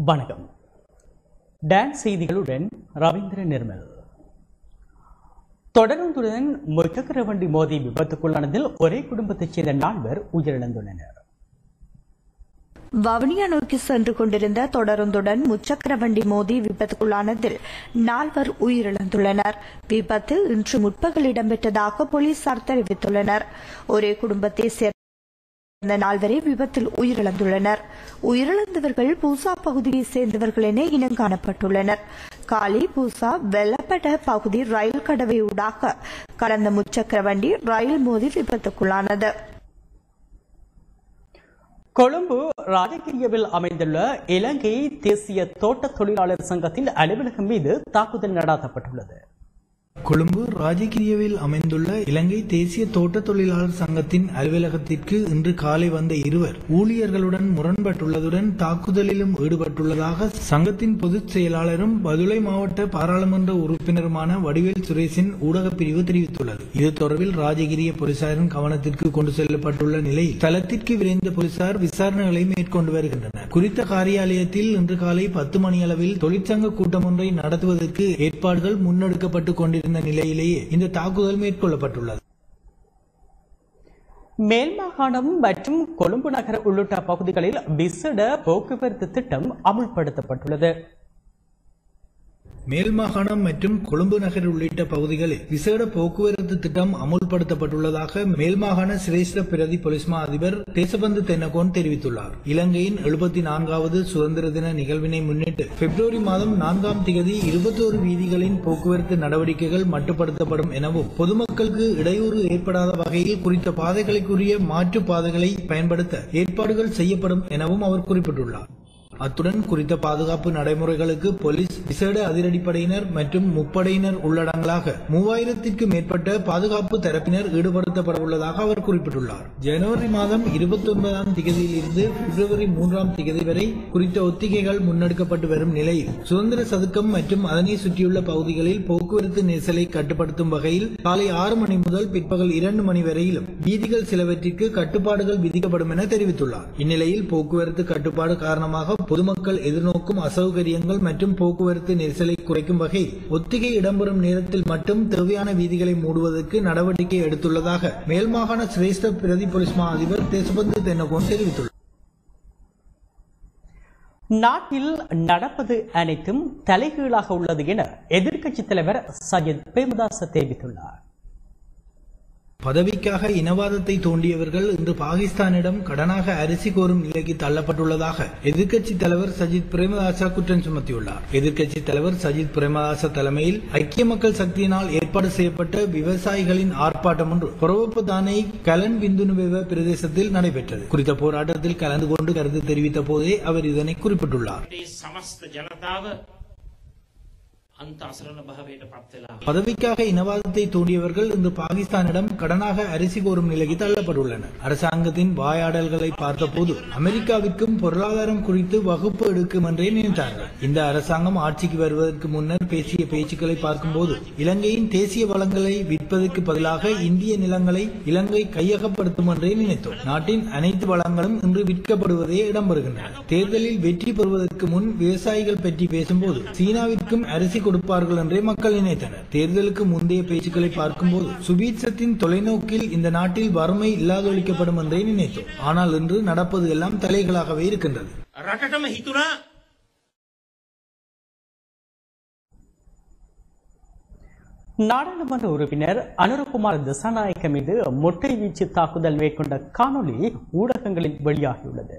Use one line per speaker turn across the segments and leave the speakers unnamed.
வணக்கம் டான்ஸ் செய்திகளுடன் ரவீந்திர நிர்மல் தொடர்ந்துடன் முச்சக்கர வண்டி மோதி விபத்துக்குள்ளானதில் ஒரே குடும்பத்தைச் சேர்ந்த நால்வர் உயிரிழந்துள்ளனர்
வவுனியா நோக்கி சென்று கொண்டிருந்த தொடருந்துடன் முச்சக்கர வண்டி மோதி விபத்துக்குள்ளானதில் நால்வர் உயிரிழந்துள்ளனர் விபத்து இன்று முற்பகல் இடம்பெற்றதாக போலீசார் தெரிவித்துள்ளனர் ஒரே குடும்பத்தை சேர்ந்த நால்வரே விபத்தில் உயிரிழந்துள்ளனர் உயிரிழந்தவர்கள் பூசா பகுதியைச் சேர்ந்தவர்கள் என இனம் காணப்பட்டுள்ளனர் காலி பூசா வெள்ளப்பட பகுதி ரயில் கடவை ஊடாக கடந்த முச்சக்கர வண்டி ரயில் மோதி விபத்துக்குள்ளானது
கொழும்பு ராஜகிரியவில் அமைந்துள்ள இலங்கை தேசிய தோட்ட தொழிலாளர் சங்கத்தின் அலுவலகம் மீது தாக்குதல் நடாத்தப்பட்டுள்ளது
கொழும்பு ராஜகிரியவில் அமைந்துள்ள இலங்கை தேசிய தோட்ட தொழிலாளர் சங்கத்தின் அலுவலகத்திற்கு இன்று காலை வந்த இருவர் ஊழியர்களுடன் முரண்பட்டுள்ளதுடன் தாக்குதலிலும் ஈடுபட்டுள்ளதாக சங்கத்தின் பொதுச் செயலாளரும் பதுளை மாவட்ட பாராளுமன்ற உறுப்பினருமான வடிவேல் சுரேஷின் ஊடகப் பிரிவு தெரிவித்துள்ளது இது தொடர்பில் ராஜகிரிய போலீசாரின் கவனத்திற்கு கொண்டு செல்லப்பட்டுள்ள நிலையில் தளத்திற்கு விரைந்த போலீசார் விசாரணைகளை மேற்கொண்டு வருகின்றனர் குறித்த காரியாலயத்தில் இன்று காலை பத்து மணியளவில் தொழிற்சங்க கூட்டம் ஒன்றை நடத்துவதற்கு ஏற்பாடுகள் முன்னெடுக்கப்பட்டுக் கொண்டிருந்த நிலையிலேயே இந்த தாக்குதல் மேற்கொள்ளப்பட்டுள்ளது
மேல் மாகாணம் மற்றும் கொழும்பு நகர் உள்ளிட்ட பகுதிகளில் விசேட போக்குவரத்து திட்டம் அமுல்படுத்தப்பட்டுள்ளது
மேல் மாகாணம் மற்றும் கொழும்பு நகர் உள்ளிட்ட பகுதிகளில் விசேட போக்குவரத்து திட்டம் அமுல்படுத்தப்பட்டுள்ளதாக மேல் மாகாண சிரேஷ்ட பிரதி பொலிஸ்மா அதிபர் தேசபந்து தென்னகோன் தெரிவித்துள்ளார் இலங்கையின் எழுபத்தி நான்காவது சுதந்திர தின நிகழ்வினை முன்னிட்டு பிப்ரவரி மாதம் நான்காம் திகதி இருபத்தோரு வீதிகளின் போக்குவரத்து நடவடிக்கைகள் மட்டுப்படுத்தப்படும் எனவும் பொதுமக்களுக்கு இடையூறு ஏற்படாத வகையில் குறித்த பாதைகளுக்குரிய மாற்று பாதைகளை பயன்படுத்த ஏற்பாடுகள் செய்யப்படும் எனவும் அவர் குறிப்பிட்டுள்ளார் அத்துடன் குறித்த பாதுகாப்பு நடைமுறைகளுக்கு போலீஸ் விசேட அதிரடிப்படையினர் மற்றும் முப்படையினர் உள்ளடங்கலாக மூவாயிரத்திற்கு மேற்பட்ட பாதுகாப்பு தரப்பினர் ஈடுபடுத்தப்பட உள்ளதாக அவர் குறிப்பிட்டுள்ளார் ஜனவரி மாதம் இருபத்தி ஒன்பதாம் திகதியிலிருந்து பிப்ரவரி மூன்றாம் திகதி வரை குறித்த ஒத்திகைகள் முன்னெடுக்கப்பட்டு வரும் நிலையில் சுதந்திர சதுக்கம் மற்றும் அதனை சுற்றியுள்ள பகுதிகளில் போக்குவரத்து நெரிசலை கட்டுப்படுத்தும் வகையில் காலை ஆறு மணி முதல் பிற்பகல் இரண்டு மணி வரையிலும் வீதிகள் சிலவற்றிற்கு கட்டுப்பாடுகள் விதிக்கப்படும் என தெரிவித்துள்ளார் இந்நிலையில் போக்குவரத்து கட்டுப்பாடு காரணமாக பொதுமக்கள் எதிர்நோக்கும் அசௌகரியங்கள் மற்றும் போக்குவரத்து நெரிசலை குறைக்கும் வகையில் ஒத்திகை இடம்பெறும் நேரத்தில் மட்டும் தேவையான வீதிகளை மூடுவதற்கு நடவடிக்கை எடுத்துள்ளதாக மேல்மாகாண சிரேஷ்ட பிரதி போலீஸ் மா அதிபர் தேசபந்து தென்னகோன் தெரிவித்துள்ளார்
நாட்டில் நடப்பது அனைத்தும் தலைகீழாக உள்ளது என எதிர்க்கட்சித் தலைவர் சஜித் பிரேமதாச தெரிவித்துள்ளார்
பதவிக்காக இனவாதத்தை தூண்டியவர்கள் இன்று பாகிஸ்தானிடம் கடனாக அரிசி கோரும் நிலைக்கு தள்ளப்பட்டுள்ளதாக எதிர்க்கட்சி தலைவர் சஜித் பிரேமதாசா குற்றம் சுமத்தியுள்ளார் எதிர்க்கட்சி தலைவர் சஜித் பிரேமதாசா தலைமையில் ஐக்கிய மக்கள் சக்தியினால் ஏற்பாடு செய்யப்பட்ட விவசாயிகளின் ஆர்ப்பாட்டம் ஒன்று பொறவப்பு தானே கலன் பிந்துனுவெவ பிரதேசத்தில் நடைபெற்றது குறித்த போராட்டத்தில் கலந்து கொண்டு கருத்து தெரிவித்த போதே அவர் இதனை குறிப்பிட்டுள்ளார்
ඒ සමස්ත ජනතාව අන්ත අසරණ භාවයට පත් වෙලා
பதவிக்காக இனவாதத்தை தூண்டியவர்கள் இன்று பாகிஸ்தானிடம் கடனாக அரிசி கோரும் நிலைக்கு தள்ளப்பட்டுள்ளனர் அரசாங்கத்தின் வாயாடல்களை பார்த்தபோது அமெரிக்காவிற்கும் பொருளாதாரம் குறித்து வகுப்பு எடுக்கும் என்றே நினைத்தார்கள் இந்த அரசாங்கம் ஆட்சிக்கு வருவதற்கு முன்னர் பேசிய பேச்சுக்களை பார்க்கும்போது இலங்கையின் தேசிய வளங்களை விற்பதற்கு பதிலாக இந்திய நிலங்களை இலங்கை கையகப்படுத்தும் என்றே நினைத்தோம் நாட்டின் அனைத்து வளங்களும் இன்று விற்கப்படுவதே இடம்பெறுகின்றன தேர்தலில் வெற்றி பெறுவதற்கு முன் விவசாயிகள் பற்றி பேசும்போது சீனாவிற்கும் அரிசி கொடுப்பார்கள் என்றே மக்கள் நினைத்தனர் தேர்தலுக்கு முந்தைய பேச்சுக்களை பார்க்கும்போது சுபீட்சத்தின் தொலைநோக்கில் இந்த நாட்டில் வறுமை இல்லாதொழிக்கப்படும் என்றே நினைத்தோம் ஆனால் இன்று நடப்பது எல்லாம் தலைகளாகவே இருக்கின்றது
රටටම හිතුණා
நாடாளுமன்ற உறுப்பினர் அனுரகுமார் திசாநாயக்க மீது மொட்டை வீச்சு தாக்குதல் மேற்கொண்ட காணொளி ஊடகங்களில் வெளியாகியுள்ளது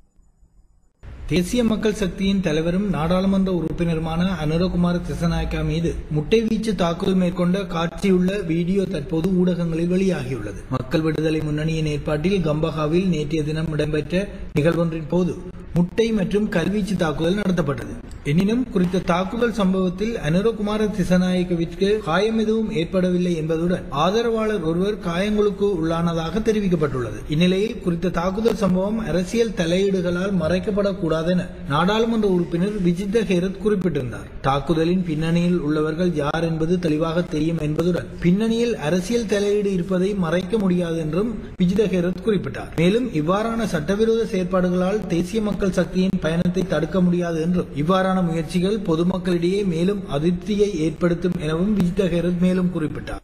தேசிய மக்கள் சக்தியின் தலைவரும் நாடாளுமன்ற உறுப்பினருமான அனுரகுமார் திசநாயக்கா மீது முட்டை வீச்சு தாக்குதல் மேற்கொண்ட காட்சியுள்ள வீடியோ தற்போது ஊடகங்களில் வெளியாகியுள்ளது மக்கள் விடுதலை முன்னணியின் ஏற்பாட்டில் கம்பஹாவில் நேற்றைய தினம் இடம்பெற்ற நிகழ்வொன்றின் போது முட்டை மற்றும் கல்வீச்சு தாக்குதல் நடத்தப்பட்டது எனினும் குறித்த தாக்குதல் சம்பவத்தில் அனுரகுமார திசநாயக்கவிற்கு காயம் எதுவும் ஏற்படவில்லை என்பதுடன் ஆதரவாளர் ஒருவர் காயங்களுக்கு உள்ளானதாக தெரிவிக்கப்பட்டுள்ளது இந்நிலையில் குறித்த தாக்குதல் சம்பவம் அரசியல் தலையீடுகளால் மறைக்கப்படக்கூடாது என நாடாளுமன்ற உறுப்பினர் விஜித ஹேரத் குறிப்பிட்டிருந்தார் தாக்குதலின் பின்னணியில் உள்ளவர்கள் யார் என்பது தெளிவாக தெரியும் என்பதுடன் பின்னணியில் அரசியல் தலையீடு இருப்பதை மறைக்க முடியாது என்றும் விஜித ஹேரத் குறிப்பிட்டார் மேலும் இவ்வாறான சட்டவிரோத செயற்பாடுகளால் தேசிய மக்கள் சக்தியின் பயணத்தை தடுக்க முடியாது என்றும் இவ்வாறான முயற்சிகள் பொதுமக்களிடையே மேலும் அதிருப்தியை ஏற்படுத்தும் எனவும் விஜித ஹேரத் மேலும் குறிப்பிட்டார்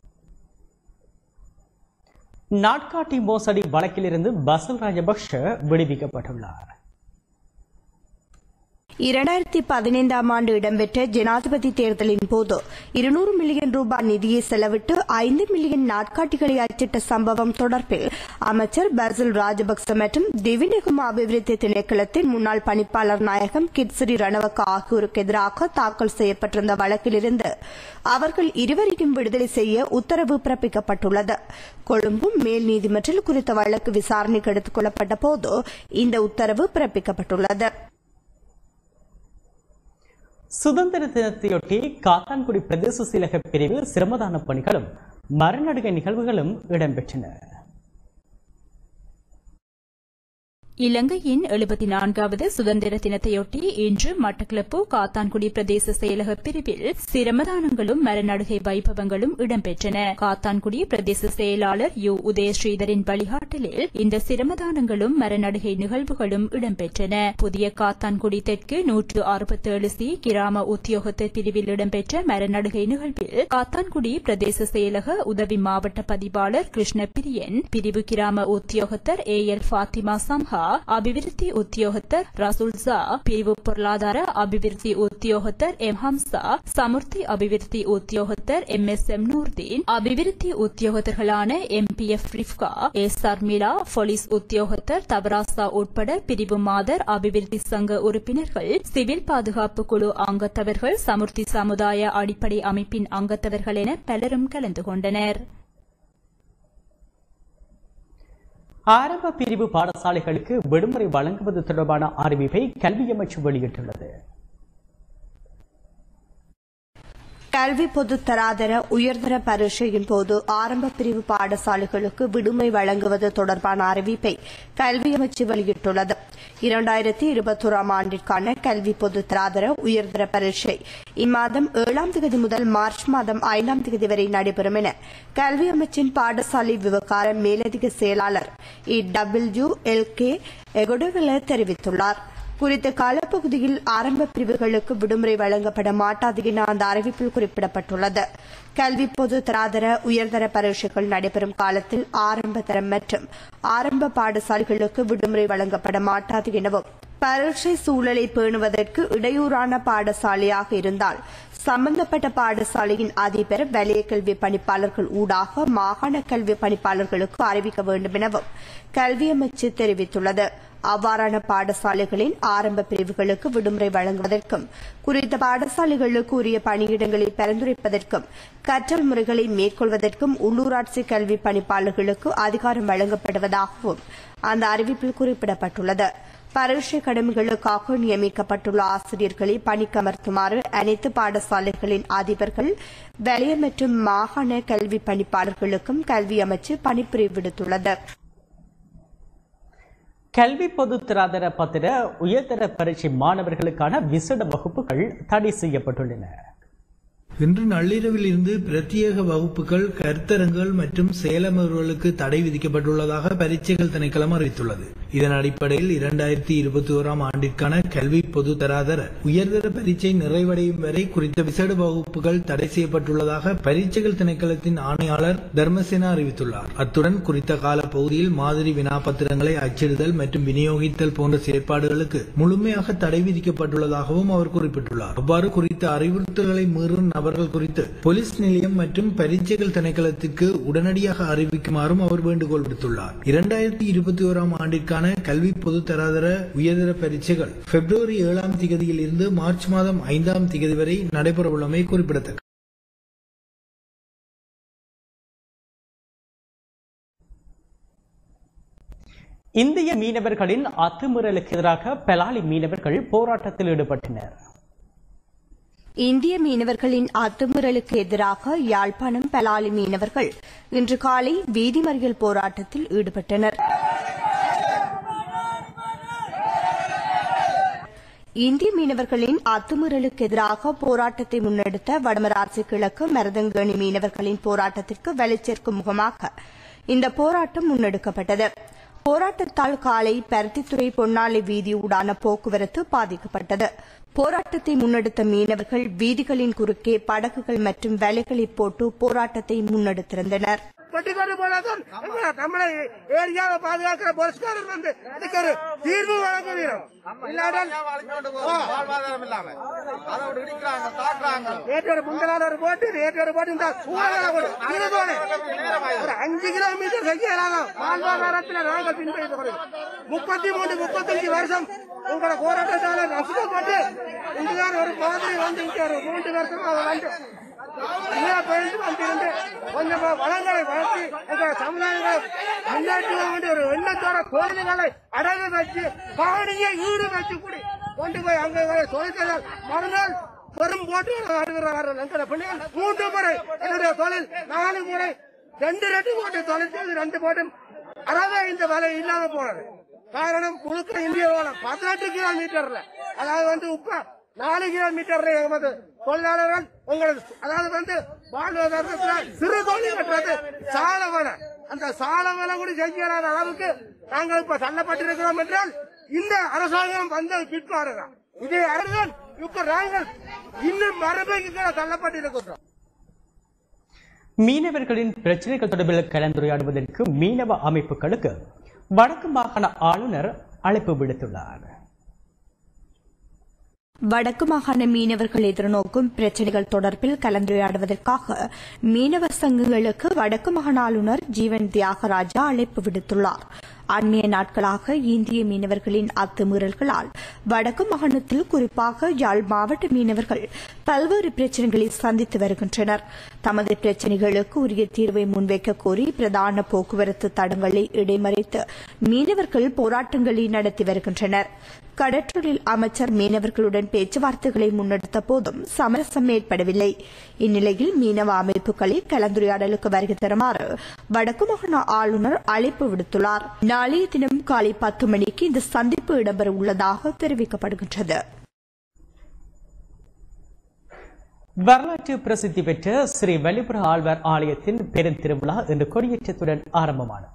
நாட்காட்டி மோசடி வழக்கிலிருந்து பசல் ராஜபக்ஷ விடுவிக்கப்பட்டுள்ளார்
இரண்டாயிரத்தி பதினைந்தாம் ஆண்டு இடம்பெற்ற ஜனாதிபதி தேர்தலின் போது இருநூறு மில்லியன் ரூபாய் நிதியை செலவிட்டு ஐந்து மில்லியன் நாட்காட்டிகளை அச்சிட்ட சம்பவம் தொடர்பில் அமைச்சர் பர்சில் ராஜபக்ச மற்றும் திவிநெகும அபிவிருத்தி திணைக்களத்தின் முன்னாள் பணிப்பாளர் நாயகம் கிட்சிரி ரணவக்க ஆகியோருக்கு எதிராக தாக்கல் செய்யப்பட்டிருந்த வழக்கிலிருந்து அவர்கள் இருவரையும் விடுதலை செய்ய உத்தரவு பிறப்பிக்கப்பட்டுள்ளது கொழும்பு மேல் நீதிமன்றில் குறித்த வழக்கு விசாரணைக்கு எடுத்துக் கொள்ளப்பட்ட போது இந்த உத்தரவு பிறப்பிக்கப்பட்டுள்ளது
சுதந்திர தினத்தையொட்டி காத்தான்குடி பிரதேச செயலக பிரிவில் சிரமதான பணிகளும் மரநடுகை நிகழ்வுகளும் இடம்பெற்றன
இலங்கையின் எழுபத்தி நான்காவது சுதந்திர தினத்தையொட்டி இன்று மட்டக்களப்பு காத்தான்குடி பிரதேச செயலக பிரிவில் சிரமதானங்களும் மரநடுகை வைபவங்களும் இடம்பெற்றன காத்தான்குடி பிரதேச செயலாளர் யு உதயஸ்ரீதரின் வழிகாட்டலில் இந்த சிரமதானங்களும் மரநடுகை நிகழ்வுகளும் இடம்பெற்றன புதிய காத்தான்குடி தெற்கு நூற்று அறுபத்தேழு சி கிராம உத்தியோகத்தர் பிரிவில் இடம்பெற்ற மரநடுகை நிகழ்வில் காத்தான்குடி பிரதேச செயலக உதவி மாவட்ட பதிவாளர் கிருஷ்ண பிரியன் பிரிவு கிராம உத்தியோகத்தர் ஏ எல் ஃபாத்திமா சம்ஹா அபிவிருத்தி உத்தியோகத்தர் ரசூல்சா பிரிவு பொருளாதார அபிவிருத்தி உத்தியோகத்தர் எம் ஹம்சா சமுர்த்தி அபிவிருத்தி உத்தியோகத்தர் எம் எஸ் எம் நூர்தீன் அபிவிருத்தி உத்தியோகத்தர்களான M P F Rifka S Sharmila police உத்தியோகத்தர் தவராசா உட்பட பிரிவு மாதர் அபிவிருத்தி சங்க உறுப்பினர்கள் சிவில் பாதுகாப்பு குழு அங்கத்தவர்கள் சமுர்த்தி சமுதாய அடிப்படை அமைப்பின் அங்கத்தவர்கள் என பலரும் கலந்து கொண்டனர்
ஆரம்ப பிரிவு பாடசாலைகளுக்கு விடுமுறை வழங்குவது தொடர்பான அறிவிப்பை கல்வி அமைச்சு வெளியிட்டுள்ளது
கல்வி பொதுத்தராதர உயர்தர பரீட்சையின் போது ஆரம்ப பிரிவு பாடசாலைகளுக்கு விடுமுறை வழங்குவது தொடர்பான அறிவிப்பை கல்வி அமைச்சு வெளியிட்டுள்ளது இரண்டாயிரத்தி இருபத்தோராம் ஆண்டிற்கான கல்வி பொதுத்தராதர உயர்தர பரீட்சை இம்மாதம் ஏழாம் தேதி முதல் மார்ச் மாதம் ஐந்தாம் தேதி வரை நடைபெறும் என கல்வி அமைச்சின் பாடசாலை விவகார மேலதிக செயலாளர் E W L K Egodawila தெரிவித்துள்ளார் குறித்த காலப்பகுதியில் ஆரம்ப பிரிவுகளுக்கு விடுமுறை வழங்கப்பட மாட்டாது என அந்த அறிவிப்பில் குறிப்பிடப்பட்டுள்ளது கல்வி பொது தராதர உயர்தர பரீட்சைகள் நடைபெறும் காலத்தில் ஆரம்ப தரம் மற்றும் ஆரம்ப பாடசாலைகளுக்கு விடுமுறை வழங்கப்பட மாட்டாது எனவும் பரீட்சை சூழலை பேணுவதற்கு இடையூறான பாடசாலையாக இருந்தால் சம்பந்தப்பட்ட பாடசாலையின் அதிபர் வலய கல்வி பணிப்பாளர்கள் ஊடாக மாகாண கல்வி பணிப்பாளர்களுக்கு அறிவிக்க வேண்டும் எனவும் கல்வி அமைச்சு தெரிவித்துள்ளது அவ்வாறான பாடசாலைகளின் ஆரம்ப பிரிவுகளுக்கு விடுமுறை வழங்குவதற்கும் குறித்த பாடசாலைகளுக்கு உரிய பணியிடங்களை பரிந்துரைப்பதற்கும் கற்றல் முறைகளை மேற்கொள்வதற்கும் உள்ளூராட்சி கல்வி பணிப்பாளர்களுக்கு அதிகாரம் வழங்கப்படுவதாகவும் அந்த அறிவிப்பில் குறிப்பிடப்பட்டுள்ளது பரீட்சை கடமைகளுக்காக நியமிக்கப்பட்டுள்ள ஆசிரியர்களை பணிக்கமர்த்துமாறு அனைத்து பாடசாலைகளின் அதிபர்கள் வலய மற்றும் மாகாண கல்வி பணிப்பாளர்களுக்கும் கல்வி அமைச்சு பணிப்புரை விடுத்துள்ளது
கல்வி பொது தராதர பத்திர உயர்தர பரீட்சை மாணவர்களுக்கான விசேட வகுப்புகள் தடை செய்யப்பட்டுள்ளன
இன்று நள்ளிரவில் இருந்து பிரத்யேக வகுப்புகள் கருத்தரங்குகள் மற்றும் செயலமர்வுகளுக்கு தடை விதிக்கப்பட்டுள்ளதாக பரீட்சைகள் திணைக்களம் அறிவித்துள்ளது இதன் அடிப்படையில் இரண்டாயிரத்தி இருபத்தி ஓராம் ஆண்டிற்கான கல்வி பொது தராதர உயர்தர பரீட்சை நிறைவடையும் வரை குறித்த விசேட வகுப்புகள் தடை செய்யப்பட்டுள்ளதாக பரீட்சைகள் திணைக்களத்தின் ஆணையாளர் தர்மசேனா அறிவித்துள்ளார் அத்துடன் குறித்த கால பகுதியில் மாதிரி வினாபத்திரங்களை அச்சிடுதல் மற்றும் விநியோகித்தல் போன்ற செயற்பாடுகளுக்கு முழுமையாக தடை விதிக்கப்பட்டுள்ளதாகவும் அவர் குறிப்பிட்டுள்ளார் அவ்வாறு குறித்த அறிவுறுத்தல்களை மீறும் நபர்கள் குறித்து போலீஸ் நிலையம் மற்றும் பரீட்சைகள் திணைக்களத்திற்கு உடனடியாக அறிவிக்குமாறும் அவர் வேண்டுகோள் விடுத்துள்ளார் இரண்டாயிரத்தி இருபத்தி ஓராம் ஆண்டிற்கான கல்வி பொது தராதர உயர்தர பரீட்சைகள் பிப்ரவரி ஏழாம் திகதியில் இருந்து மார்ச் மாதம் ஐந்தாம் திகதி வரை நடைபெறவுள்ளமை குறிப்பிடத்தக்கது
இந்திய மீனவர்களின் அத்துமீறலுக்கு எதிராக பெலாலி மீனவர்கள் போராட்டத்தில் ஈடுபட்டனர்
இந்திய மீனவர்களின் அத்துமீறலுக்கு எதிராக யாழ்ப்பாணம் பலாலி மீனவர்கள் இன்று காலை வீதி மறியல் போராட்டத்தில் ஈடுபட்டனர் இந்திய மீனவர்களின் அத்துமீறலுக்கு எதிராக போராட்டத்தை முன்னெடுத்த வடமராட்சி கிழக்கு மருதங்கேணி மீனவர்களின் போராட்டத்திற்கு வலுச்சேர்க்கும் முகமாக இந்த போராட்டம் முன்னெடுக்கப்பட்டது போராட்டத்தால் காலை பருத்தித்துறை பொன்னாலை வீதியூடான போக்குவரத்து பாதிக்கப்பட்டது போராட்டத்தை முன்னெடுத்த மீனவர்கள் வீதிகளின் குறுக்கே படகுகள் மற்றும் வேலைகளை போட்டு போராட்டத்தை முன்னெடுத்திருந்தனர்
வெட்டிக்கொண்டு போனாதான் நம்ம- நம்மளை ஏரியாவை பாதுகாக்கிற போலீஸ்காரர் வந்து இதுக்கு ஒரு தீர்வு வழங்க வேணும் இல்லாமல் நேற்று ஒரு முந்தநாள் ஒரு போட்டு நேற்று ஒரு போட்டு இந்த ஊழலை கொடு. இது போல. ஒரு அஞ்சு கிலோமீட்டர் செய்யலாம் வாழ்வாதாரத்தில் நாங்கள் பின்பற்றிக் கொள்கிறோம் முப்பத்தி மூன்று முப்பத்தஞ்சு வருஷம் உங்களோட போராட்டத்தால நசுக்கப்பட்டு இங்குதான் ஒரு மாதிரி வந்து இங்க ஒரு மூன்று வருஷம் அவர் வந்து இந்தியா பயந்து வந்திருந்து கொஞ்சம் வளங்களை வளர்த்தி எங்க சமுதாயங்களை முன்னேற்ற வேண்டிய ஒரு எண்ணத்தோட கோயில்களை அடகு வச்சு பாடியை ஈடு வச்சு கூடி கொண்டு போய் அங்க தொழிற்சாலை மறுநாள் பெரும் போட்டு ஆடுகிறார்கள் எங்களை பிள்ளைகள் மூன்று முறை என்னுடைய தொழில் நாலு முறை ரெண்டு ரெண்டு போட்டு தொழிற்சாலை ரெண்டு போட்டும் அறவே இந்த வலை இல்லாம போனது காரணம் முழுக்க இந்தியாவோட பதினெட்டு கிலோமீட்டர்ல அதாவது வந்து உப்ப நாலு கிலோமீட்டர்ல எமது தொழிலாளர்கள் உங்களது அதாவது வந்து வாழ்வாதாரத்துல சிறு தொழில் கட்டுறது சாலவன அந்த சாலவன கூட செய்யலாத அளவுக்கு நாங்கள் இப்ப தள்ளப்பட்டிருக்கிறோம் என்றால் இந்த அரசாங்கம் வந்த பிற்பாடுதான் இதே அரசன் இப்ப நாங்கள் இன்னும் மரபைக்கு கீழே தள்ளப்பட்டிருக்கிறோம்
மீனவர்களின் பிரச்சனைகள் தொடர்பில் கலந்துரையாடுவதற்கு மீனவ அமைப்புகளுக்கு வடக்கு மாகாண ஆளுநர் அழைப்பு விடுத்துள்ளார்
வடக்கு மாகாண மீனவர்கள் எதிர்நோக்கும் பிரச்சினைகள் தொடர்பில் கலந்துரையாடுவதற்காக மீனவ சங்கங்களுக்கு வடக்கு மாகாண ஆளுநர் ஜீவன் தியாகராஜா அழைப்பு விடுத்துள்ளார் அண்மைய நாட்களாக இந்திய மீனவர்களின் அத்துமீறல்களால் வடக்கு மாகாணத்தில் குறிப்பாக யாழ் மாவட்ட மீனவர்கள் பல்வேறு பிரச்சினைகளை சந்தித்து வருகின்றனர் தமது பிரச்சினைகளுக்கு உரிய தீர்வை முன்வைக்க கோரி பிரதான போக்குவரத்து தடங்களை இடைமறித்து மீனவர்கள் போராட்டங்களை நடத்தி வருகின்றனர் கடற்றொழில் அமைச்சர் மீனவர்களுடன் பேச்சுவார்த்தைகளை முன்னெடுத்த போதும் சமரசம் ஏற்படவில்லை இந்நிலையில் மீனவ அமைப்புகளை கலந்துரையாடலுக்கு வருகை தருமாறு வடக்கு மாகாண ஆளுநர் அழைப்பு விடுத்துள்ளார் நாளைய தினம் காலை பத்து மணிக்கு இந்த சந்திப்பு இடம்பெற உள்ளதாக தெரிவிக்கப்படுகின்றது
வரலாற்று பிரசித்தி பெற்ற ஸ்ரீ வெளிப்புற ஆழ்வார் ஆலயத்தின் பெருந்திருவிழா இன்று கொடியேற்றத்துடன் ஆரம்பமானது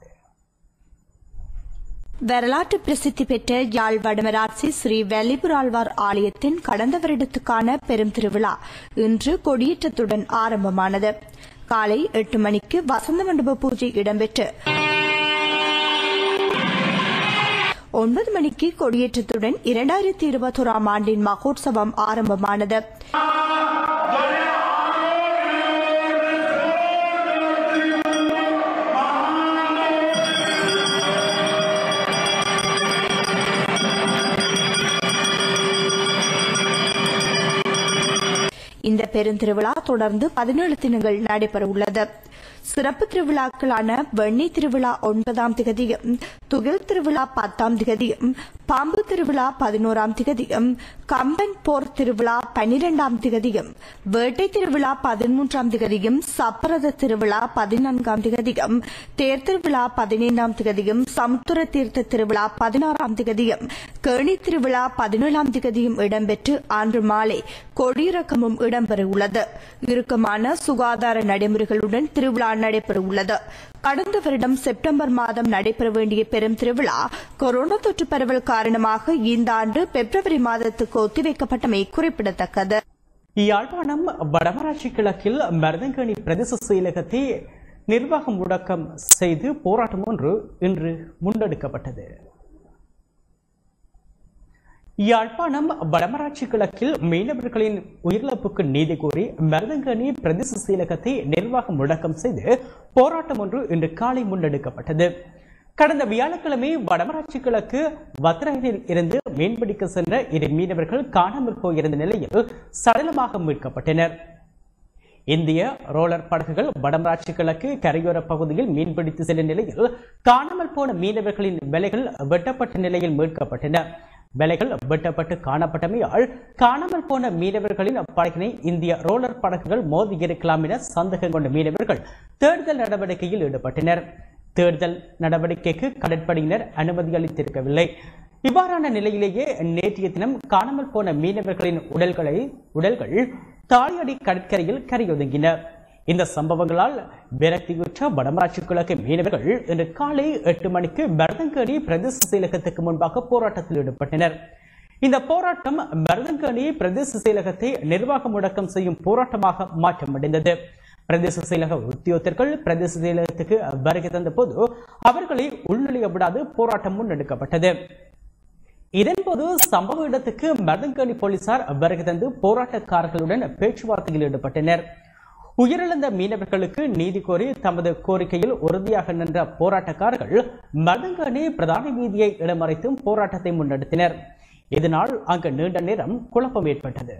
வரலாற்று பிரசித்தி பெற்ற யாழ் வடமராட்சி ஸ்ரீ வெள்ளிபுராழ்வார் ஆலயத்தின் கடந்த வருடத்துக்கான பெரும் திருவிழா இன்று கொடியேற்றத்துடன் ஆரம்பமானது காலை எட்டு மணிக்கு வசந்த மண்டப பூஜை இடம்பெற்று ஒன்பது மணிக்கு கொடியேற்றத்துடன் இரண்டாயிரத்தி இருபத்தோராம் ஆண்டின் மகோத்சவம் ஆரம்பமானது இந்த பெருந்திருவிழா தொடர்ந்து பதினேழு தினங்கள் நடைபெற உள்ளது சிறப்பு திருவிழாக்களான வெண்ணி திருவிழா ஒன்பதாம் திகதியும் துகில் திருவிழா பத்தாம் திகதியும் பாம்பு திருவிழா பதினோராம் திகதியும் கம்பன் போர் திருவிழா பனிரெண்டாம் திகதியும் வேட்டை திருவிழா பதிமூன்றாம் திகதியும் சப்பரத திருவிழா பதினான்காம் திகதியும் தேர் திருவிழா பதினைந்தாம் திகதியும் சமுத்திர தீர்த்த திருவிழா பதினாறாம் திகதியும் கேணி திருவிழா பதினேழாம் திகதியும் இடம்பெற்று அன்று மாலை கொடியிறக்கமும் இடம்பெறவுள்ளது இறுக்கமான சுகாதார நடைமுறைகளுடன் திருவிழா நடைபெறவுள்ளது கடந்த வருடம் செப்டம்பர் மாதம் நடைபெற வேண்டிய பெரும் திருவிழா கொரோனா தொற்று பரவல் காரணமாக இந்த ஆண்டு பிப்ரவரி மாதத்துக்கு ஒத்திவைக்கப்பட்டமை குறிப்பிடத்தக்கது
யாழ்ப்பாணம் வடமராட்சி கிழக்கில் மருதங்கணி பிரதேச செயலகத்தை நிர்வாகம் முடக்கம் செய்து போராட்டம் ஒன்று இன்று முன்னெடுக்கப்பட்டது யாழ்ப்பாணம் வடமராட்சி கிழக்கில் மீனவர்களின் உயிரிழப்புக்கு நீதி கோரி மருதங்கணி பிரதேச செயலகத்தை நிர்வாகம் முடக்கம் செய்து போராட்டம் ஒன்று இன்று காலை முன்னெடுக்கப்பட்டது கடந்த வியாழக்கிழமை வடமராட்சி கிழக்கு வத்திராயில் இருந்து மீன்பிடிக்க சென்ற இரு மீனவர்கள் காணாமல் போயிருந்த நிலையில் சடலமாக மீட்கப்பட்டனர் இந்திய ரோலர் படகுகள் வடமராட்சி கிழக்கு கரையோர பகுதியில் மீன்பிடித்து செல்லும் நிலையில் காணாமல் போன மீனவர்களின் விலைகள் வெட்டப்பட்ட நிலையில் மீட்கப்பட்டன வேலைகள் வெட்டப்பட்டு காணப்பட்டமையால் காணாமல் போன மீனவர்களின் படகினை இந்திய ரோலர் படகுகள் மோதியிருக்கலாம் என சந்தேகம் கொண்ட மீனவர்கள் தேடுதல் நடவடிக்கையில் ஈடுபட்டனர் தேடுதல் நடவடிக்கைக்கு கடற்படையினர் அனுமதி அளித்திருக்கவில்லை இவ்வாறான நிலையிலேயே நேற்றைய தினம் காணாமல் போன மீனவர்களின் உடல்களை உடல்கள் தாழியடி கடற்கரையில் கரையொதுங்கின இந்த சம்பவங்களால் விரக்தியுற்ற வடமராட்சி கிழக்கு மீனவர்கள் இன்று காலை எட்டு மணிக்கு மருதங்கேணி பிரதேச செயலகத்துக்கு முன்பாக போராட்டத்தில் ஈடுபட்டனர் இந்த போராட்டம் மருதங்கேணி பிரதேச செயலகத்தை நிர்வாக முடக்கம் செய்யும் போராட்டமாக மாற்றமடைந்தது பிரதேச செயலக உத்தியோகத்தர்கள் பிரதேச செயலகத்துக்கு வருகை தந்த போது அவர்களை உள்நுழைய விடாது போராட்டம் முன்னெடுக்கப்பட்டது இதன்போது சம்பவ இடத்துக்கு மருதங்கேணி போலீசார் வருகை தந்து போராட்டக்காரர்களுடன் பேச்சுவார்த்தையில் ஈடுபட்டனர் உயிரிழந்த மீனவர்களுக்கு நீதி கோரி தமது கோரிக்கையில் உறுதியாக நின்ற போராட்டக்காரர்கள் மருதங்கேணி பிரதான வீதியை இடமறைத்தும் போராட்டத்தை முன்னெடுத்தனர் இதனால் அங்கு நீண்ட நேரம் குழப்பம் ஏற்பட்டது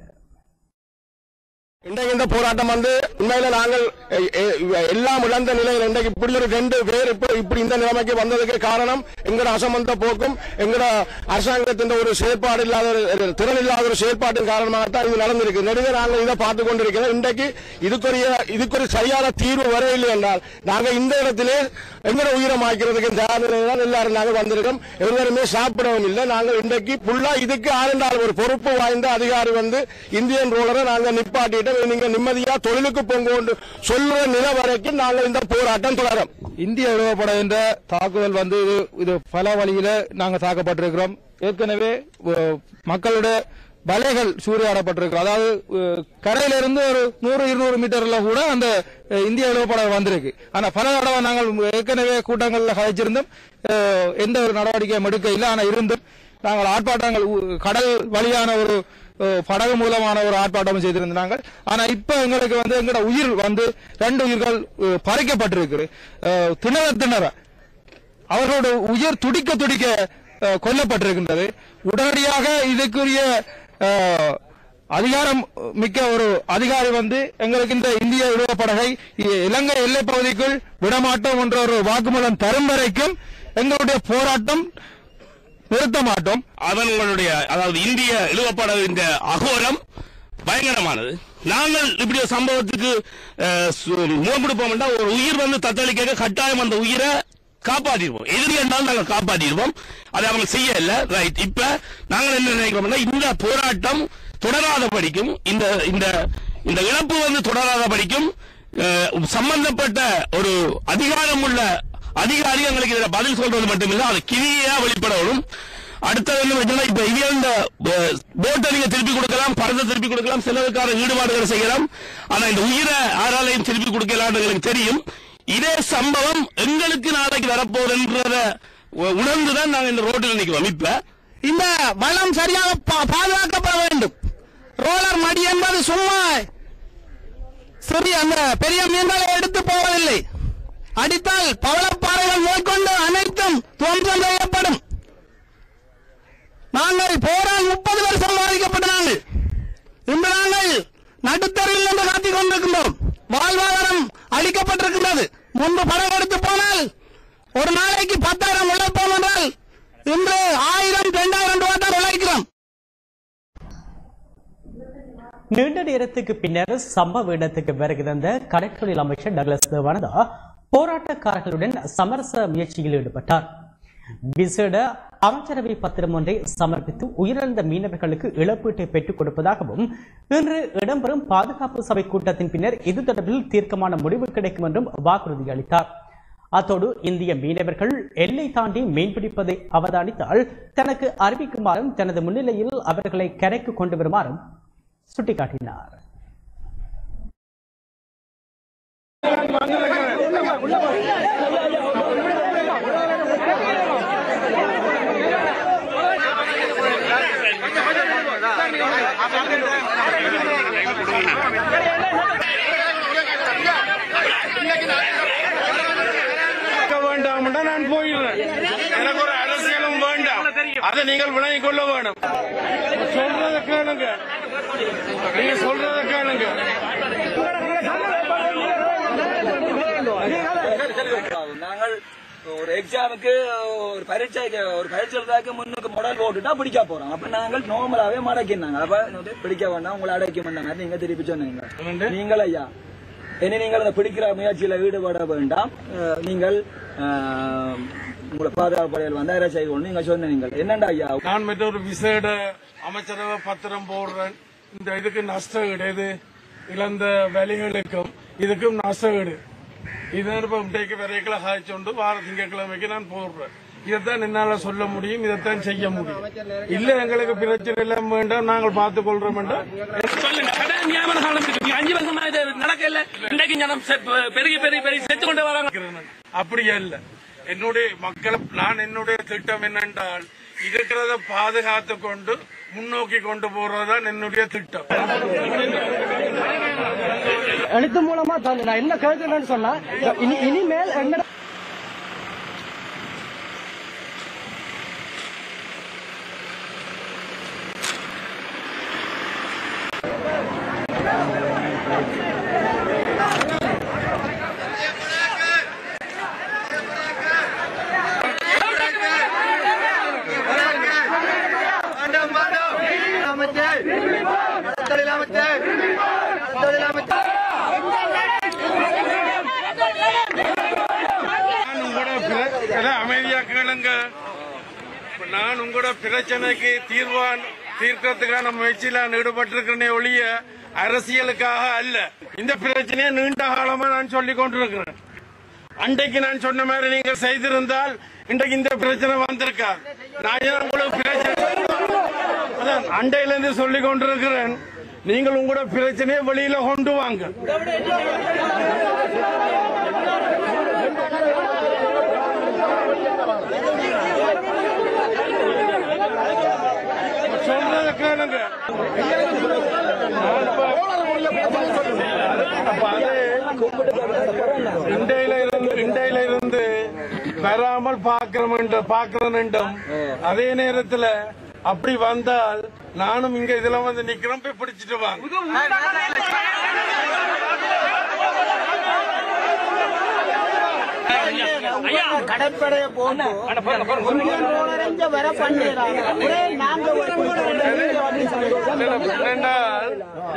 இன்றைக்கு இந்த போராட்டம் வந்து உண்மையில நாங்கள் எ- எ- எல்லாம் இழந்த நிலையில் இன்றைக்கு இப்படி ஒரு ரெண்டு பேர் இப்ப இப்படி இந்த நிலைமைக்கு வந்ததுக்கு காரணம் எங்கட அசமந்த போக்கும் எங்கட அரசாங்கத்தின் ஒரு செயற்பாடு இல்லாத ஒரு திறன் இல்லாத ஒரு செயற்பாட்டின் காரணமாகத்தான் இது நடந்திருக்கு நெடுக நாங்கள் இதை பார்த்து கொண்டிருக்கிறோம் இன்றைக்கு இதுக்குரிய இதுக்கு ஒரு சரியான தீர்வு வரவில்லை என்றால் நாங்கள் இந்த இடத்திலே எங்கட உயிரமாக்கிறதுக்கு தயார் நிலையில் தான் எல்லாரும் நாங்கள் வந்திருக்கோம் எவருமே சாப்பிடவும் இல்லை நாங்கள் இன்றைக்கு புல்லா இதுக்கு ஆளுண்டால் ஒரு பொறுப்பு வாய்ந்த அதிகாரி வந்து இந்தியன் ரோலரை நாங்கள் நிப்பாட்டிட்டு நீங்க நிம்மதியா தொழிலுக்கு போங்க கொண்டு சொல்ற நிலை வரைக்கும் நாங்கள் இந்த போராட்டம் தொடரும்
இந்திய உளவுப்படை என்ற தாக்குதல் வந்து இது இது பல வழியில நாங்க தாக்கப்பட்டிருக்கிறோம் ஏற்கனவே அஹ், மக்களுடைய வலைகள் சூறையாடப்பட்டிருக்கிறோம் அதாவது அஹ், கரையிலிருந்து ஒரு நூறு இருநூறு மீட்டர்ல கூட அந்த அஹ், இந்திய உளவுப்படை வந்திருக்கு ஆனா பல தடவை நாங்கள் ஏற்கனவே கூட்டங்கள்ல கதைச்சிருந்தோம் அஹ், எந்த ஒரு நடவடிக்கையும் எடுக்க இல்லை ஆனா இருந்தும் நாங்கள் ஆர்ப்பாட்டங்கள் உ- கடல் வழியான ஒரு அஹ், படகு மூலமான ஒரு ஆர்ப்பாட்டம் செய்திருந்தாங்க ஆனா இப்ப எங்களுக்கு வந்து எங்களோட உயிர் வந்து ரெண்டு உயிர்கள் அஹ், பறிக்கப்பட்டிருக்கு அஹ், திணற திணற அவர்களோட உயிர் துடிக்க துடிக்க அஹ், கொல்லப்பட்டிருக்கின்றது உடனடியாக இதுக்குரிய அஹ், அதிகாரம் மிக்க ஒரு அதிகாரி வந்து எங்களுக்கு இந்த இந்திய விடுவப்படகை இலங்கை எல்லைப் பகுதிக்குள் விடமாட்டோம் என்ற ஒரு வாக்குமூலம் தரும் வரைக்கும் எங்களுடைய போராட்டம் நிறுத்த மாட்டோம்
அவர்களுடைய அதாவது இந்திய இழுவப்பட இந்த அகோரம் பயங்கரமானது நாங்கள் இப்படி ஒரு சம்பவத்துக்கு அஹ், சு- முகம் கொடுப்போம் என்றால் ஒரு உயிர் வந்து தத்தளிக்க கட்டாயம் அந்த உயிரை காப்பாற்றிடுவோம் எதிரி என்றாலும் நாங்கள் காப்பாற்றிடுவோம் அதை அவங்க செய்ய இல்ல ரைட் இப்ப நாங்கள் என்ன நினைக்கிறோம்னா இந்த போராட்டம் தொடராத படிக்கும் இந்த இந்த இந்த இழப்பு வந்து தொடராத படிக்கும் அஹ், சம்பந்தப்பட்ட ஒரு அதிகாரமுள்ள அதிகாரி எங்களுக்கு இதுல பதில் சொல்றது மட்டுமில்ல அது கிரியா வெளிப்படணும் அடுத்தது என்ன பிரச்சனை இப்ப இது இந்த போட்டை நீங்க திருப்பி கொடுக்கலாம் பணத்தை திருப்பி கொடுக்கலாம் செலவுக்கான ஈடுபாடுகளை செய்யலாம் ஆனா இந்த உயிரை யாராலையும் திருப்பி கொடுக்கலாம் எங்களுக்கு தெரியும் இதே சம்பவம் எங்களுக்கு நாளைக்கு வரப்போகுதுன்றத உ- உணர்ந்துதான் நாங்க இந்த ரோட்டில் நிக்கிறோம் இப்ப
இந்த வளம் சரியாக பா- பாதுகாக்கப்பட வேண்டும் ரோலர் மடி என்பது சும்மா சிறிய அந்த பெரிய மீன்களை எடுத்து போவதில்லை அடித்தால் பவளப்பாறைகள் மேற்கொண்டு அனைத்தும் துவம்சம் செய்யப்படும் நாங்கள் போரால் முப்பது வருஷம் பாதிக்கப்பட்ட நாங்கள் இன்று நாங்கள் நடுத்தரில் நின்று காத்திக் கொண்டிருக்கின்றோம் வாழ்வாதாரம் அளிக்கப்பட்டிருக்கின்றது முன்பு படம் எடுத்து போனால் ஒரு நாளைக்கு பத்தாயிரம் உழைப்போம் என்றால் இன்று ஆயிரம் இரண்டாயிரம் ரூபாய் தான் உழைக்கிறோம்
நீண்ட நேரத்துக்கு பின்னர் சம்பவ இடத்துக்கு வருகை தந்த கடற்தொழில் அமைச்சர் டக்ளஸ் தேவானந்தா போராட்டக்காரர்களுடன் சமரச முயற்சியில் ஈடுபட்டார் விசேட அமைச்சரவை பத்திரம் ஒன்றை சமர்ப்பித்து உயிரிழந்த மீனவர்களுக்கு இழப்பீட்டை பெற்றுக் கொடுப்பதாகவும் இன்று இடம்பெறும் பாதுகாப்பு சபை கூட்டத்தின் பின்னர் இது தொடர்பில் தீர்க்கமான முடிவு கிடைக்கும் என்றும் வாக்குறுதி அளித்தார் அத்தோடு இந்திய மீனவர்கள் எல்லை தாண்டி மீன்பிடிப்பதை அவதானித்தால் தனக்கு அறிவிக்குமாறும் தனது முன்னிலையில் அவர்களை கரைக்கு கொண்டு வருமாறும் சுட்டிக்காட்டினார்
வேண்டாம் நான் போயிடுறேன் எனக்கு ஒரு அரசியலும் வேண்டாம் அதை நீங்கள் விளங்கிக் கொள்ள வேணும் சொல்றத கேளுங்க நீங்க சொல்றத கேளுங்க
நாங்கள் ஒரு எக்ஸாமுக்கு ஒரு பரீட்சைக்கு ஒரு பரீட்சை எழுதாக்கு முன்னுக்கு முடல் போட்டுட்டா பிடிக்க போறோம் அப்ப நாங்கள் நார்மலாவே மடக்கினாங்க அப்ப இது பிடிக்க வேண்டாம் உங்களை அடைக்க வேண்டாம் மாதிரி நீங்க திருப்பி சொன்னீங்க நீங்கள் ஐயா இனி நீங்கள் அந்த பிடிக்கிற முயற்சியில ஈடுபட வேண்டாம் அஹ், நீங்கள் அஹ், உங்களை பாதுகாப்பு படையில் வந்து அதை செய்யணும் நீங்க சொன்னீங்க என்னண்டா ஐயா
நான் மற்றொரு விசேட அமைச்சரவை பத்திரம் போடுறேன் இந்த இதுக்கு நஷ்டம் கிடையாது இழந்த வேலைகளுக்கும் இதுக்கும் நஷ்டம் கிடையாது இதான் இப்ப இன்றைக்கு வரைக்கும் காய்ச்சொண்டு வார திங்கட்கிழமைக்கு நான் போடுறேன் இதைத்தான் என்னால சொல்ல முடியும் இதைத்தான் செய்ய முடியும் இல்ல எங்களுக்கு பிரச்சனை எல்லாம் வேண்டாம் நாங்கள் பார்த்துக் கொள்றோம் வேண்டாம்
சொல்லுங்க கடன் ஞாபகம் காலம் இருக்கு நீங்க அஞ்சு வருஷமா இது நடக்கல இன்றைக்கு ஜனம் செ- பெருகி பெருகி பெருகி செத்து கொண்டு வராங்க
அப்படியே இல்ல என்னுடைய மக்கள் நான் என்னுடைய திட்டம் என்னென்றால் இருக்கிறத பாதுகாத்து கொண்டு முன்னோக்கி கொண்டு போறதுதான் என்னுடைய திட்டம்
எழுத்து மூலமா தான் நான் என்ன கேட்கிறேன்னு சொன்னா இனி இனிமேல் எங்கட
நான் உங்களோட பிர- அதான் அமைதியா கேளுங்க நான் உங்களோட பிரச்சனைக்கு தீர்வான் தீர்க்கறதுக்கான முயற்சியில நான் ஈடுபட்டிருக்கிறேனே ஒழிய அரசியலுக்காக அல்ல இந்த பிரச்சனையை நீண்ட காலமா நான் சொல்லிக் கொண்டிருக்கிறேன் அன்றைக்கு நான் சொன்ன மாதிரி நீங்க செய்திருந்தால் இன்றைக்கு இந்த பிரச்சனை வந்திருக்காது நான் ஏன் உங்களுக்கு பிரச்சனை அதான் அண்டையில இருந்து சொல்லிக் கொண்டிருக்கிறேன் நீங்கள் உங்களோட பிரச்சனையை வெளியில கொண்டு வாங்க சொல்றத கேளுங்க அப்ப அது இண்டையில இருந்து இண்டையில இருந்து வராமல் பார்க்கிறோம் பார்க்கிறோம் அதே நேரத்துல அப்படி வந்தால் நானும் இங்க இதுல வந்து நிக்கிறோம் போய் பிடிச்சிட்டு வாங்க
கடற்படைய போகும் வர பண்ணிடுறாங்க நாங்க
என்றால்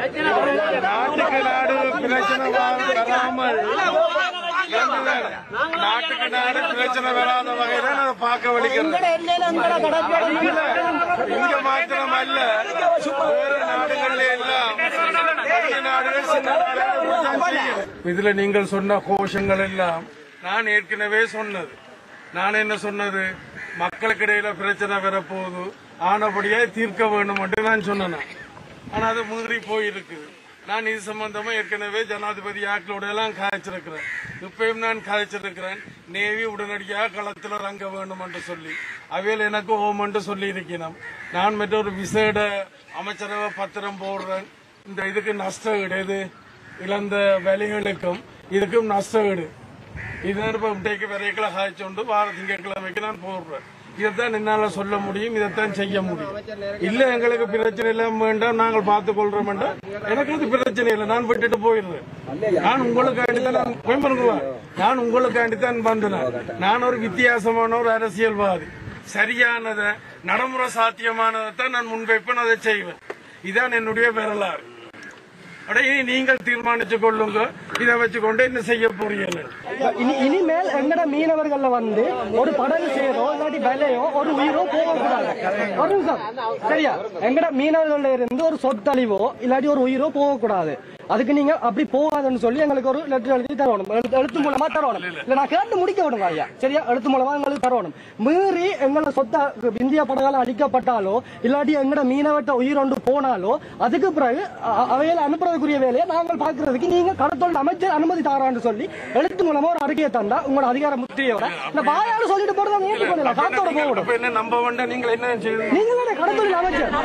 நாட்டுக்கு நாடு பிரச்சனை வா- வராமல் இருந்துதான். நாட்டுக்கு நாடு பிரச்சனை வராத வகையில அதை பார்க்க வலிக்கிறேன் இல்ல, இங்க மாத்திரம் அல்ல வேற நாடுகள்ல எல்லாம் பெரிய நாடுகள் சின்ன நாடுகள் இப்படித்தான் செய்யும். இதுல நீங்கள் சொன்ன கோஷங்கள் எல்லாம் நான் ஏற்கனவே சொன்னது நான் என்ன சொன்னது மக்களுக்கு இடையில பிரச்சனை வரப்போகுது ஆனபடியே தீர்க்க வேண்டும் என்று நான் சொன்னேன் ஆனா அது மீறி போயிருக்குது நான் இது சம்பந்தமா ஏற்கனவே ஜனாதிபதி ஆக்களோட எல்லாம் காய்ச்சிருக்கிறேன் இப்பயும் நான் காய்ச்சிருக்கிறேன் நேவி உடனடியாக களத்தில் இறங்க வேண்டும் என்று சொல்லி அவையில் எனக்கு ஓம் என்று சொல்லி இருக்கிறோம் நான் மற்றொரு விசேட அமைச்சரவை பத்திரம் போடுறேன் இந்த இதுக்கு நஷ்டம் கிடையாது இழந்த வேலைகளுக்கும் இதுக்கும் நஷ்டம் கிடையாது இதான் இப்ப இன்றைக்கு வரைக்கும் காய்ச்சொண்டு வார திங்கட்கிழமைக்கு நான் போடுறேன் இதைத்தான் என்னால சொல்ல முடியும் இதைத்தான் செய்ய முடியும் இல்ல எங்களுக்கு பிரச்சனை எல்லாம் வேண்டாம் நாங்கள் பார்த்துக் கொள்றோம் வேண்டாம் எனக்கு அது பிரச்சனை இல்லை நான் விட்டுட்டு போயிடுறேன் நான் உங்களுக்காண்டி தான் நான் பயன்படுங்களா நான் உங்களுக்காண்டி தான் வந்தேன் நான் ஒரு வித்தியாசமான ஒரு அரசியல்வாதி சரியானதை நடைமுறை சாத்தியமானதை தான் நான் முன்வைப்பேன் அதை செய்வேன் இதான் என்னுடைய வரலாறு அடைய நீங்கள் தீர்மானித்துக் கொள்ளுங்க இதை வச்சுக்கொண்டு என்ன செய்ய போறீங்க
இனி இனிமேல் எங்கட மீனவர்கள்ல வந்து ஒரு படகு சேரோ இல்லாட்டி விலையோ ஒரு உயிரோ போகக்கூடாது ஒரு நிமிஷம் சரியா எங்கட மீனவர்கள்ல இருந்து ஒரு சொத்தழிவோ இல்லாட்டி ஒரு உயிரோ போகக்கூடாது அதுக்கு நீங்க அப்படி போகாதுன்னு சொல்லி எங்களுக்கு ஒரு லெட்டர் எழுதி தரணும் எழுத்து- எழுத்து மூலமா தரணும் இல்ல நான் கேட்டு முடிக்க விடுங்க ஐயா சரியா எழுத்து மூலமா எங்களுக்கு தரணும் மீறி எங்களை சொத்த இந்திய படகால அடிக்கப்பட்டாலோ இல்லாட்டி எங்கட மீனவட்ட உயிர் ஒன்று போனாலோ அதுக்கு பிறகு அ- அவையில அனுப்புறதுக்குரிய வேலையை நாங்கள் பார்க்கறதுக்கு நீங்க கடத்தொழில் அமைச்சர் அனுமதி தாரான்னு சொல்லி எழுத்து மூலமா ஒரு அறிக்கையை தந்தா உங்களோட அதிகார முத்திரையோட இந்த வாயால சொல்லிட்டு போறதை ஏற்றுக்கொள்ளல காத்தோட போகணும்
அப்ப என்ன நம்ப வேண்டாம் நீங்கள் என்ன செய்யுங்க
நீங்க தானே கடத்தொழில் அமைச்சர்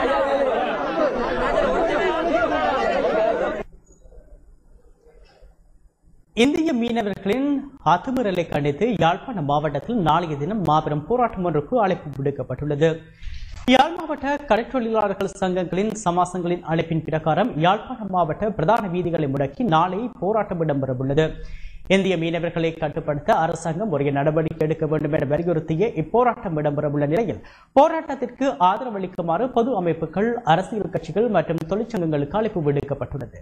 இந்திய மீனவர்களின் அத்துமீறலை கண்டித்து யாழ்ப்பாண மாவட்டத்தில் நாளைய தினம் மாபெரும் போராட்டம் ஒன்றுக்கு அழைப்பு விடுக்கப்பட்டுள்ளது யாழ் மாவட்ட கடற்றொழிலாளர்கள் சங்கங்களின் சமாசங்களின் அழைப்பின் பிரகாரம் யாழ்ப்பாணம் மாவட்ட பிரதான வீதிகளை முடக்கி நாளை போராட்டம் இடம்பெறவுள்ளது இந்திய மீனவர்களை கட்டுப்படுத்த அரசாங்கம் உரிய நடவடிக்கை எடுக்க வேண்டும் என வலியுறுத்திய இப்போராட்டம் இடம்பெறவுள்ள நிலையில் போராட்டத்திற்கு ஆதரவளிக்குமாறு பொது அமைப்புகள் அரசியல் கட்சிகள் மற்றும் தொழிற்சங்கங்களுக்கு அழைப்பு விடுக்கப்பட்டுள்ளது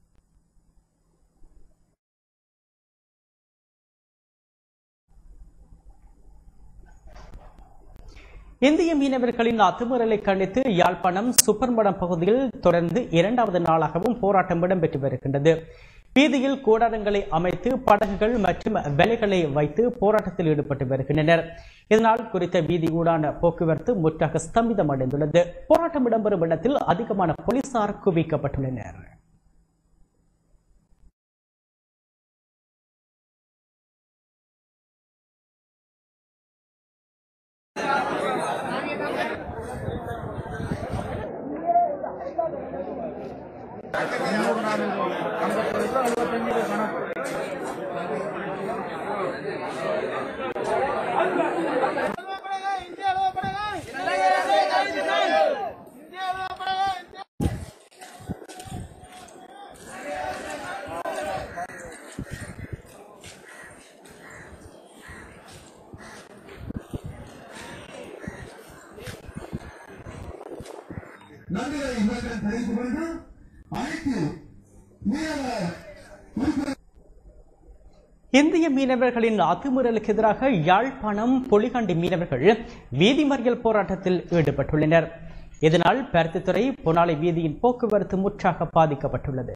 இந்திய மீனவர்களின் அத்துமீறலை கண்டித்து யாழ்ப்பாணம் சுப்பர்மடம் பகுதியில் தொடர்ந்து இரண்டாவது நாளாகவும் போராட்டம் இடம்பெற்று வருகின்றது வீதியில் கூடாரங்களை அமைத்து படகுகள் மற்றும் வேலைகளை வைத்து போராட்டத்தில் ஈடுபட்டு வருகின்றனர் இதனால் குறித்த வீதி ஊடான போக்குவரத்து முற்றாக ஸ்தம்பிதம் அடைந்துள்ளது போராட்டம் இடம்பெறும் இடத்தில் அதிகமான போலீசார் குவிக்கப்பட்டுள்ளனர்
நன்றிகளை இவர்கள் தெரிந்து கொண்டு அனைத்து மீனவ
இந்திய மீனவர்களின் அத்துமீறலுக்கு எதிராக யாழ்ப்பாணம் பொலிகண்டி மீனவர்கள் வீதி மறியல் போராட்டத்தில் ஈடுபட்டுள்ளனர் இதனால் பருத்தித்துறை பொனாலை வீதியின் போக்குவரத்து முற்றாக பாதிக்கப்பட்டுள்ளது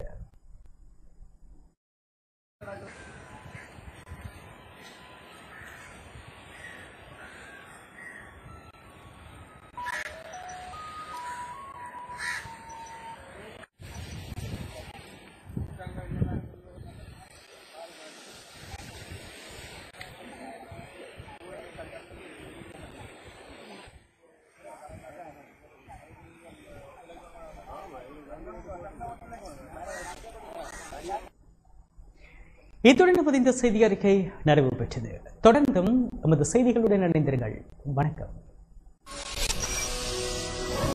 இத்துடன் நமது இந்த செய்தி அறிக்கை நிறைவு பெற்றது தொடர்ந்தும் எமது செய்திகளுடன் இணைந்திருங்கள் வணக்கம்